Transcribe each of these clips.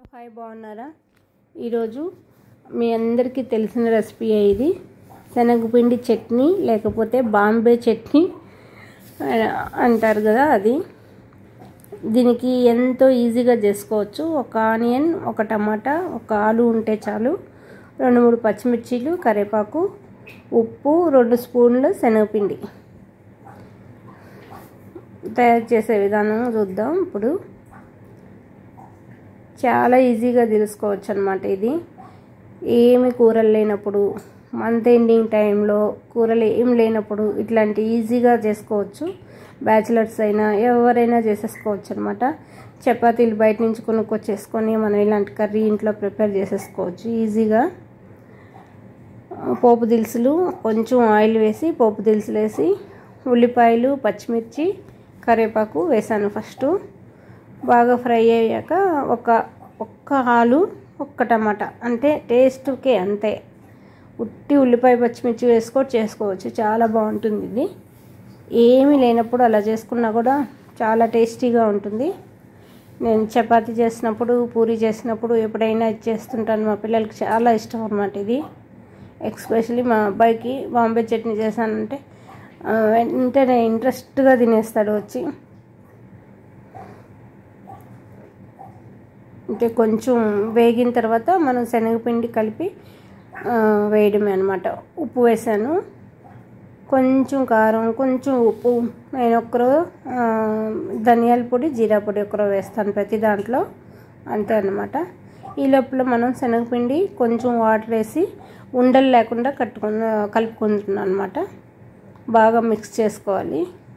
hi బాగున్నారా ఈరోజు మీ అందరికీ తెలిసిన రెసిపీ ఇది శనగపిండి చట్నీ లేకపోతే బాంబే చట్నీ ఆ, అంటారు కదా అది దీనికి ఎంతో ఈజీగా చేసుకోవచ్చు ఒక ఆనియన్ ఒక టమాటా ఒక ఆలు ఉంటే చాలు రెండు మూడు పచ్చిమిర్చీలు కరివేపాకు ఉప్పు రెండు స్పూన్లు శనగపిండి తయారు చేసే విధానం చూద్దాం ఇప్పుడు చాలా ఈజీగా తెలుసుకోవచ్చు అనమాట ఇది ఏమి కూరలు లేనప్పుడు మంత్ ఎండింగ్ టైంలో కూరలు ఏం లేనప్పుడు ఇట్లాంటి ఈజీగా చేసుకోవచ్చు బ్యాచిలర్స్ అయినా ఎవరైనా చేసేసుకోవచ్చు అనమాట చపాతీలు బయట నుంచి కొనుక్కొచ్చేసుకొని మనం ఇలాంటి కర్రీ ఇంట్లో ప్రిపేర్ చేసేసుకోవచ్చు ఈజీగా పోపు దినుసులు కొంచెం ఆయిల్ వేసి పోపు దినుసులు వేసి ఉల్లిపాయలు పచ్చిమిర్చి కరివేపాకు వేసాను ఫస్ట్ బాగా ఫ్రై అయ్యాక ఒక ఒక్క ఆలు ఒక్క టమాటా అంటే టేస్ట్కే అంతే ఉట్టి ఉల్లిపాయ పచ్చిమిర్చి వేసుకొని చేసుకోవచ్చు చాలా బాగుంటుంది ఇది ఏమీ లేనప్పుడు అలా చేసుకున్నా కూడా చాలా టేస్టీగా ఉంటుంది నేను చపాతీ చేసినప్పుడు పూరి చేసినప్పుడు ఎప్పుడైనా ఇది చేస్తుంటాను మా పిల్లలకి చాలా ఇష్టం అనమాట ఇది ఎక్స్పెషలీ మా అబ్బాయికి బాంబే చట్నీ చేశానంటే ఆ, వెంటనే ఇంట్రెస్ట్గా తినేస్తాడు వచ్చి అంటే కొంచెం వేగిన తర్వాత మనం శనగపిండి కలిపి ఆ, వేయడమే అనమాట ఉప్పు వేసాను కొంచెం కారం కొంచెం ఉప్పు నేను ఒక్కరో ఆ, ధనియాల పొడి జీరా పొడి ఒక్కరో వేస్తాను ప్రతి దాంట్లో అంతే అనమాట ఈ లోపల మనం శనగపిండి కొంచెం వాటర్ వేసి ఉండలు లేకుండా కట్టుకుని కలుపుకుంటున్నాను అనమాట బాగా మిక్స్ చేసుకోవాలి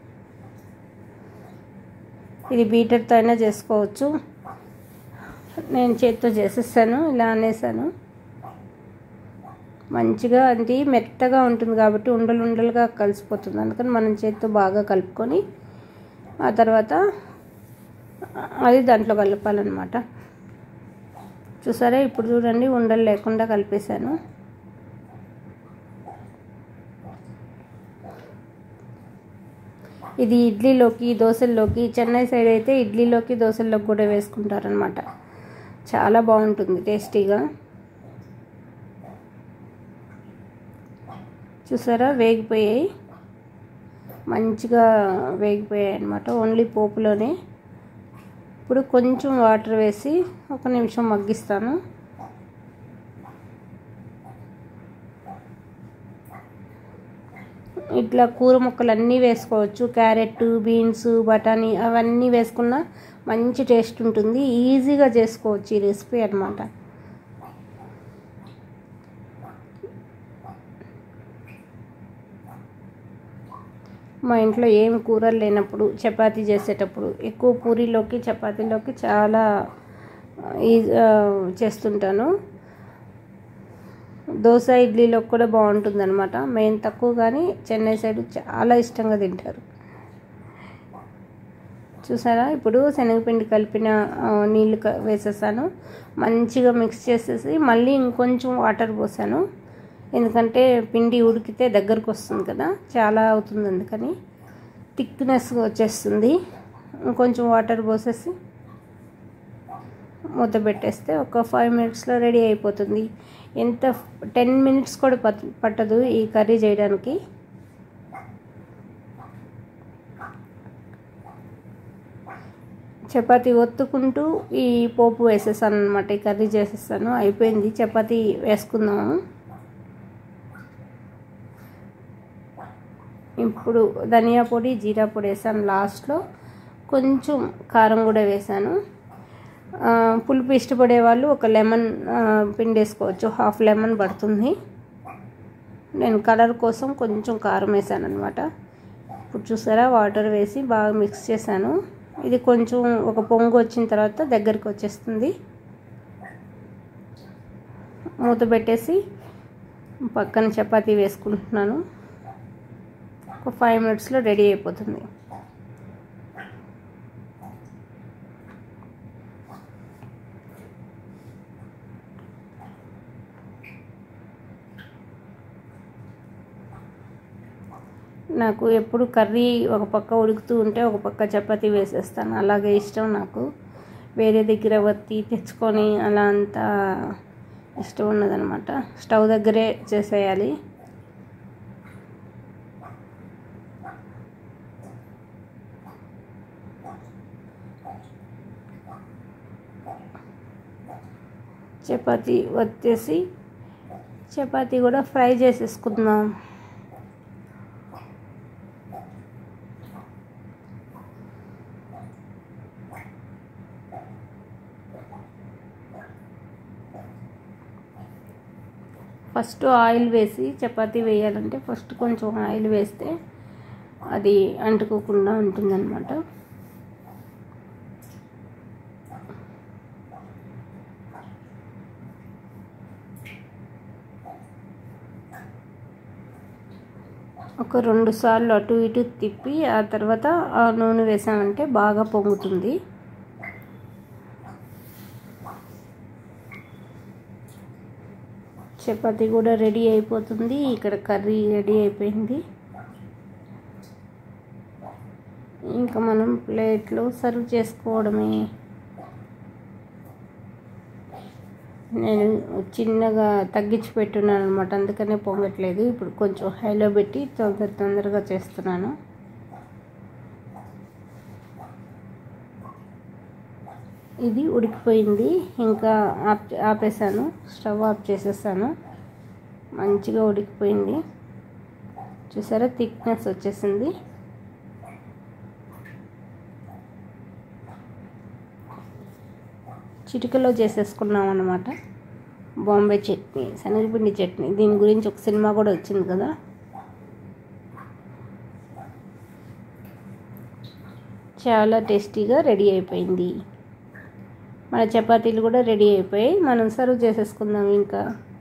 ఇది బీటర్తో అయినా చేసుకోవచ్చు నేను చేత్తో చేసేసాను ఇలా అనేసాను మంచిగా అంటే మెత్తగా ఉంటుంది కాబట్టి ఉండలు ఉండలుగా కలిసిపోతుంది అందుకని మనం చేత్తో బాగా కలుపుకొని ఆ తర్వాత అది దాంట్లో కలపాలన్నమాట చూసారా ఇప్పుడు చూడండి ఉండలు లేకుండా కలిపేశాను ఇది ఇడ్లీలోకి దోశల్లోకి చెన్నై సైడ్ అయితే ఇడ్లీలోకి దోశల్లోకి కూడా వేసుకుంటారనమాట చాలా బాగుంటుంది టేస్టీగా చూసారా వేగిపోయాయి మంచిగా వేగిపోయాయి అనమాట ఓన్లీ పోపులోనే ఇప్పుడు కొంచెం వాటర్ వేసి ఒక నిమిషం మగ్గిస్తాను ఇట్లా కూర ముక్కలు అన్నీ వేసుకోవచ్చు క్యారెట్ బీన్స్ బఠానీ అవన్నీ వేసుకున్నా మంచి టేస్ట్ ఉంటుంది ఈజీగా చేసుకోవచ్చు ఈ రెసిపీ అనమాట మా ఇంట్లో ఏం కూరలు లేనప్పుడు చపాతీ చేసేటప్పుడు ఎక్కువ పూరీలోకి చపాతీలోకి చాలా ఈజీ చేస్తుంటాను దోశ ఇడ్లీలో కూడా బాగుంటుంది అనమాట మెయిన్ తక్కువ కానీ చెన్నై సైడ్ చాలా ఇష్టంగా తింటారు చూసారా ఇప్పుడు శనగపిండి కలిపిన ఆ, నీళ్ళు క- వేసేసాను మంచిగా మిక్స్ చేసేసి మళ్ళీ ఇంకొంచెం వాటర్ పోసాను ఎందుకంటే పిండి ఉడికితే దగ్గరకు వస్తుంది కదా చాలా అవుతుంది అందుకని థిక్నెస్ వచ్చేస్తుంది ఇంకొంచెం వాటర్ పోసేసి మూత పెట్టేస్తే ఒక ఫైవ్ మినిట్స్లో రెడీ అయిపోతుంది ఎంత టెన్ మినిట్స్ కూడా పట్ పట్టదు ఈ కర్రీ చేయడానికి చపాతీ ఒత్తుకుంటూ ఈ పోపు వేసేసాను అనమాట ఈ కర్రీ చేసేసాను అయిపోయింది చపాతీ వేసుకుందాము ఇప్పుడు ధనియా పొడి జీరా పొడి వేసాను లాస్ట్లో కొంచెం కారం కూడా వేసాను ఆ, పులుపు ఇష్టపడే వాళ్ళు ఒక లెమన్ ఆ, పిండి వేసుకోవచ్చు హాఫ్ లెమన్ పడుతుంది నేను కలర్ కోసం కొంచెం కారం వేసాను అనమాట ఇప్పుడు చూసారా వాటర్ వేసి బాగా మిక్స్ చేశాను ఇది కొంచెం ఒక పొంగు వచ్చిన తర్వాత దగ్గరికి వచ్చేస్తుంది మూత పెట్టేసి పక్కన చపాతీ వేసుకుంటున్నాను ఒక ఫైవ్ మినిట్స్లో రెడీ అయిపోతుంది నాకు ఎప్పుడు కర్రీ ఒక పక్క ఉడుకుతూ ఉంటే ఒక పక్క చపాతీ వేసేస్తాను అలాగే ఇష్టం నాకు వేరే దగ్గర వత్తి తెచ్చుకొని అలా అంతా ఇష్టం ఉన్నదనమాట స్టవ్ దగ్గరే చేసేయాలి చపాతి వచ్చేసి చపాతీ కూడా ఫ్రై చేసేసుకుందాం ఫస్ట్ ఆయిల్ వేసి చపాతీ వేయాలంటే ఫస్ట్ కొంచెం ఆయిల్ వేస్తే అది అంటుకోకుండా ఉంటుందన్నమాట ఒక రెండు సార్లు అటు ఇటు తిప్పి ఆ తర్వాత ఆ నూనె వేసామంటే బాగా పొంగుతుంది చపాతీ కూడా రెడీ అయిపోతుంది ఇక్కడ కర్రీ రెడీ అయిపోయింది ఇంకా మనం ప్లేట్లో సర్వ్ చేసుకోవడమే నేను చిన్నగా తగ్గించి పెట్టున్నాను అనమాట అందుకనే పొంగట్లేదు ఇప్పుడు కొంచెం హైలో పెట్టి తొందర తొందరగా చేస్తున్నాను ఇది ఉడికిపోయింది ఇంకా ఆప్ ఆపేసాను స్టవ్ ఆఫ్ చేసేసాను మంచిగా ఉడికిపోయింది చూసారా థిక్నెస్ వచ్చేసింది చిటికలో చేసేసుకున్నాం అనమాట బాంబే చట్నీ శనగపిండి చట్నీ దీని గురించి ఒక సినిమా కూడా వచ్చింది కదా చాలా టేస్టీగా రెడీ అయిపోయింది మన చపాతీలు కూడా రెడీ అయిపోయాయి మనం సర్వ్ చేసేసుకుందాం ఇంకా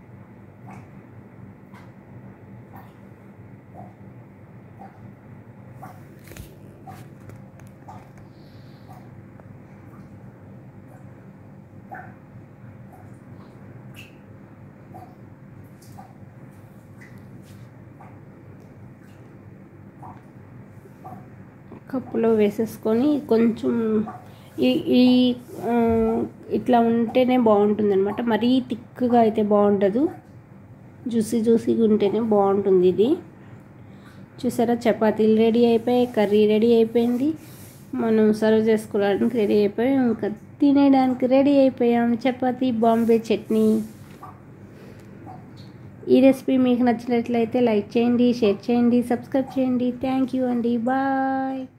కప్పులో వేసేసుకొని కొంచెం ఈ ఈ ఇట్లా ఉంటేనే బాగుంటుంది అనమాట మరీ థిక్గా అయితే బాగుండదు జ్యూసీ జ్యూసీగా ఉంటేనే బాగుంటుంది ఇది చూసారా చపాతీలు రెడీ అయిపోయాయి కర్రీ రెడీ అయిపోయింది మనం సర్వ్ చేసుకోవడానికి రెడీ అయిపోయాం ఇంకా తినేయడానికి రెడీ అయిపోయాం చపాతీ బాంబే చట్నీ ఈ రెసిపీ మీకు నచ్చినట్లయితే లైక్ చేయండి షేర్ చేయండి సబ్స్క్రైబ్ చేయండి థ్యాంక్ యూ అండి బాయ్